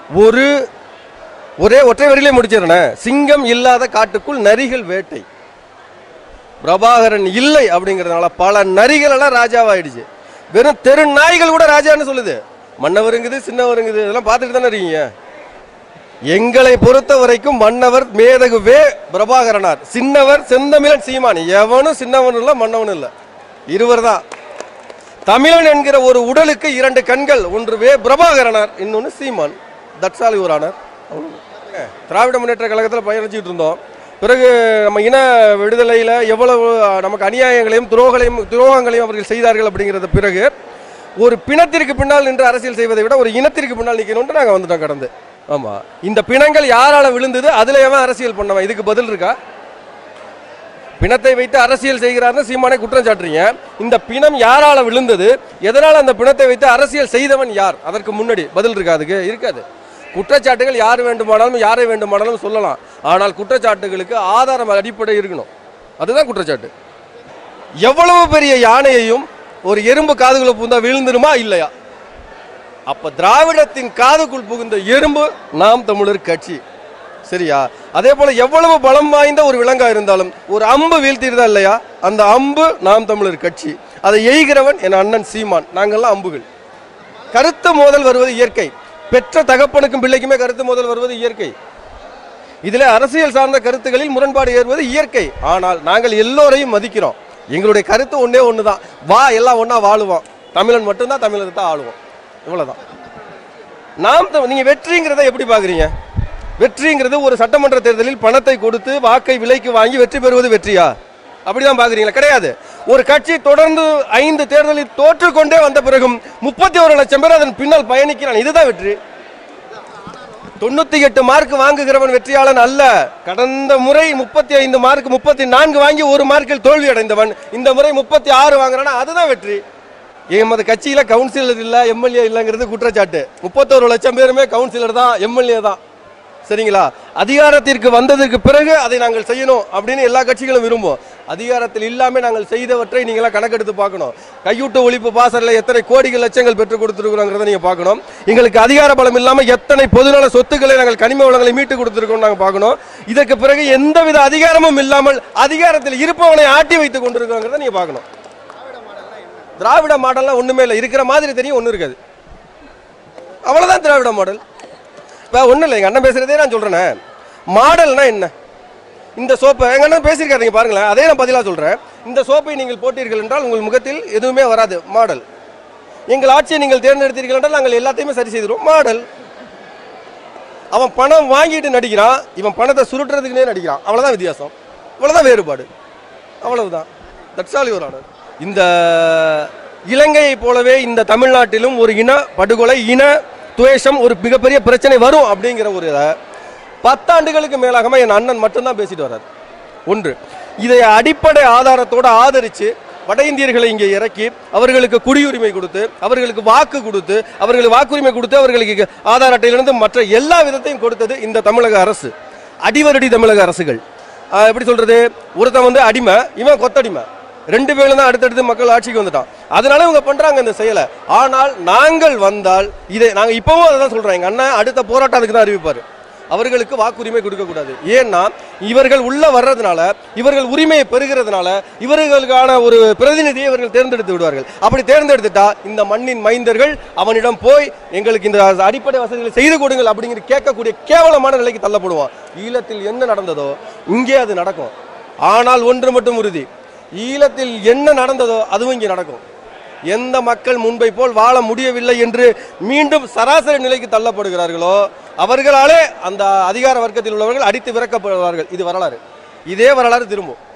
ஒரு ஒரே ஒற்றை வரியிலே முடிச்சிடறேன் சிங்கம் இல்லாத காட்டுக்குள் நரிகள் வேட்டை பிரபாகரன் இல்லை அப்படிங்கிறதுனால பல நரிகள் எல்லாம் ராஜாவாயிடுச்சு வெறும் தெரு நாய்கள் கூட ராஜான்னு சொல்லுது மன்னவருங்குது சின்னவருங்குது இதெல்லாம் பார்த்துட்டு தானே இருக்கீங்க எங்களை பொறுத்த வரைக்கும் மன்னவர் மேதகு வே பிரபாகரனார் சின்னவர் செந்தமிழன் சீமான் எவனும் சின்னவனும் இல்லை மன்னவனும் இல்லை இருவர் தான் தமிழன் என்கிற ஒரு உடலுக்கு இரண்டு கண்கள் ஒன்று வே பிரபாகரனார் இன்னொன்று சீமான் தட்சாலி ஊரானார் அவ்வளவுதான். திராவிட முன்னேற்ற கழகத்தில் பயணிச்சுட்டு இருந்தோம் பிறகு நம்ம இன விடுதலையில் எவ்வளவு நமக்கு அநியாயங்களையும் துரோகங்களையும் துரோகங்களையும் அவர்கள் செய்தார்கள் அப்படிங்கிறத பிறகு ஒரு பிணத்திற்கு பின்னால் நின்று அரசியல் செய்வதை விட ஒரு இனத்திற்கு பின்னால் நிற்கணும்னு நாங்கள் வந்துட்டோம் கடந்து ஆமாம் இந்த பிணங்கள் யாரால விழுந்தது அதில் எவன் அரசியல் பண்ணவன் இதுக்கு பதில் இருக்கா பிணத்தை வைத்து அரசியல் செய்கிறார்னு சீமானை குற்றம் சாட்டுறீங்க இந்த பிணம் யாரால விழுந்தது எதனால் அந்த பிணத்தை வைத்து அரசியல் செய்தவன் யார் அதற்கு முன்னாடி பதில் இருக்கா அதுக்கு இருக்காது குற்றச்சாட்டுகள் யார் வேண்டுமானாலும் யாரை வேண்டுமானாலும் சொல்லலாம் ஆனால் குற்றச்சாட்டுகளுக்கு ஆதாரம் அடிப்படை இருக்கணும் அதுதான் குற்றச்சாட்டு எவ்வளவு பெரிய யானையையும் ஒரு எறும்பு காதுக்குள்ள புகுந்தா விழுந்துருமா இல்லையா அப்ப திராவிடத்தின் காதுக்குள் புகுந்த எறும்பு நாம் தமிழர் கட்சி சரியா அதே போல எவ்வளவு பலம் வாய்ந்த ஒரு விலங்கா இருந்தாலும் ஒரு அம்பு வீழ்த்திடுதா இல்லையா அந்த அம்பு நாம் தமிழர் கட்சி அதை எய்கிறவன் என் அண்ணன் சீமான் நாங்கள்லாம் அம்புகள் கருத்து மோதல் வருவது இயற்கை பெற்ற தகப்பனுக்கும் பிள்ளைக்குமே கருத்து மோதல் வருவது இயற்கை இதில் அரசியல் சார்ந்த கருத்துகளில் முரண்பாடு ஏறுவது இயற்கை ஆனால் நாங்கள் எல்லோரையும் மதிக்கிறோம் எங்களுடைய கருத்து ஒன்றே ஒன்று தான் வா எல்லாம் ஒன்றா வாழுவோம் தமிழன் மட்டும்தான் தமிழர் தான் ஆளுவோம் இவ்வளோதான் நாம் த- நீங்க வெற்றிங்கிறத எப்படி பார்க்குறீங்க வெற்றிங்கிறது ஒரு சட்டமன்ற தேர்தலில் பணத்தை கொடுத்து வாக்கை விலைக்கு வாங்கி வெற்றி பெறுவது வெற்றியா அப்படிதான் பாக்குறீங்களா கிடையாது ஒரு கட்சி தொடர்ந்து ஐந்து தேர்தலில் தோற்றுக்கொண்டே வந்த பிறகும் முப்பத்தி ஒரு லட்சம் பேர் அதன் பின்னால் பயணிக்கிறான் இதுதான் வெற்றி தொண்ணூத்தி எட்டு மார்க் வாங்குகிறவன் வெற்றியாளன் அல்ல கடந்த முறை முப்பத்தி ஐந்து மார்க் முப்பத்தி நான்கு வாங்கி ஒரு மார்க்கில் தோல்வி அடைந்தவன் இந்த முறை முப்பத்தி ஆறு வாங்குறானா அதுதான் வெற்றி எமது கட்சியில கவுன்சிலர் இல்ல எம்எல்ஏ இல்லைங்கிறது குற்றச்சாட்டு முப்பத்தோரு லட்சம் பேருமே கவுன்சிலர் தான் எம்எல்ஏ தான் சரிங்களா அதிகாரத்திற்கு வந்ததற்கு பிறகு அதை நாங்கள் செய்யணும் அப்படின்னு எல்லா கட்சிகளும் விரும்பும் அதிகாரத்தில் இல்லாமல் நாங்கள் செய்தவற்றை நீங்களாம் கணக்கெடுத்து பார்க்கணும் கையூட்டு ஒழிப்பு பாசறையில் எத்தனை கோடிகள் லட்சங்கள் பெற்றுக் கொடுத்துருக்குறோங்கிறத நீங்கள் பார்க்கணும் எங்களுக்கு அதிகார பலம் இல்லாமல் எத்தனை பொதுநல சொத்துக்களை நாங்கள் கனிம வளங்களை மீட்டு கொடுத்துருக்கோம் நாங்கள் பார்க்கணும் இதற்கு பிறகு எந்தவித அதிகாரமும் இல்லாமல் அதிகாரத்தில் இருப்பவனை ஆட்டி வைத்துக் கொண்டிருக்கிறோங்கிறத நீங்கள் பார்க்கணும் திராவிட மாடல்லாம் ஒன்றுமே இல்லை இருக்கிற மாதிரி தெரியும் ஒன்றும் இருக்காது அவ்வளோதான் திராவிட மாடல் இப்போ ஒன்றும் இல்லை எங்கள் அண்ணன் பேசுகிறதே நான் சொல்கிறேனே மாடல்னா என்ன இந்த சோப்பை எங்கள் அண்ணன் பேசியிருக்காரு நீங்கள் பாருங்களேன் அதே நான் பதிலாக சொல்கிறேன் இந்த சோப்பை நீங்கள் போட்டீர்கள் என்றால் உங்கள் முகத்தில் எதுவுமே வராது மாடல் எங்கள் ஆட்சியை நீங்கள் தேர்ந்தெடுத்தீர்கள் என்றால் நாங்கள் எல்லாத்தையுமே சரி செய்திருவோம் மாடல் அவன் பணம் வாங்கிட்டு நடிக்கிறான் இவன் பணத்தை சுருட்டுறதுக்குனே நடிக்கிறான் அவ்வளோதான் வித்தியாசம் அவ்வளோதான் வேறுபாடு அவ்வளவுதான் தட்சாலி ஒரு ஆர்டர் இந்த இலங்கையைப் போலவே இந்த தமிழ்நாட்டிலும் ஒரு இன படுகொலை இன துவேஷம் ஒரு மிகப்பெரிய பிரச்சனை வரும் அப்படிங்கிற ஒரு இதை பத்தாண்டுகளுக்கு மேலாகமா என் அண்ணன் மட்டும்தான் பேசிட்டு வர்றார் ஒன்று இதை அடிப்படை ஆதாரத்தோடு ஆதரித்து வட இந்தியர்களை இங்கே இறக்கி அவர்களுக்கு குடியுரிமை கொடுத்து அவர்களுக்கு வாக்கு கொடுத்து அவர்களுக்கு வாக்குரிமை கொடுத்து அவர்களுக்கு ஆதார் அட்டையிலிருந்து மற்ற எல்லா விதத்தையும் கொடுத்தது இந்த தமிழக அரசு அடிவருடி தமிழக அரசுகள் ஆஹ் எப்படி சொல்றது ஒருத்தன் வந்து அடிமை இவன் கொத்தடிமை ரெண்டு பேரும் தான் அடுத்தடுத்து மக்கள் ஆட்சிக்கு வந்துட்டான் அதனால இவங்க பண்றாங்க இந்த செயலை ஆனால் நாங்கள் வந்தால் இதை நாங்க இப்பவும் அதை தான் சொல்றோம் எங்க அண்ணன் அடுத்த போராட்டம் அதுக்கு தான் அறிவிப்பாரு அவர்களுக்கு வாக்குரிமை கொடுக்கக்கூடாது ஏன்னா இவர்கள் உள்ள வர்றதுனால இவர்கள் உரிமையை பெறுகிறதுனால இவர்களுக்கான ஒரு பிரதிநிதியை இவர்கள் தேர்ந்தெடுத்து விடுவார்கள் அப்படி தேர்ந்தெடுத்துட்டா இந்த மண்ணின் மைந்தர்கள் அவனிடம் போய் எங்களுக்கு இந்த அடிப்படை வசதிகளை செய்து கொடுங்கள் அப்படிங்கிற கேட்கக்கூடிய கேவலமான நிலைக்கு தள்ளப்படுவான் ஈழத்தில் என்ன நடந்ததோ இங்கே அது நடக்கும் ஆனால் ஒன்று மட்டும் உறுதி ஈழத்தில் என்ன நடந்ததோ அதுவும் இங்கே நடக்கும் எந்த மக்கள் முன்பை போல் வாழ முடியவில்லை என்று மீண்டும் சராசரி நிலைக்கு தள்ளப்படுகிறார்களோ அவர்களாலே அந்த அதிகார வர்க்கத்தில் உள்ளவர்கள் அடித்து விறக்கப்படுவார்கள் இது வரலாறு இதே வரலாறு திரும்பும்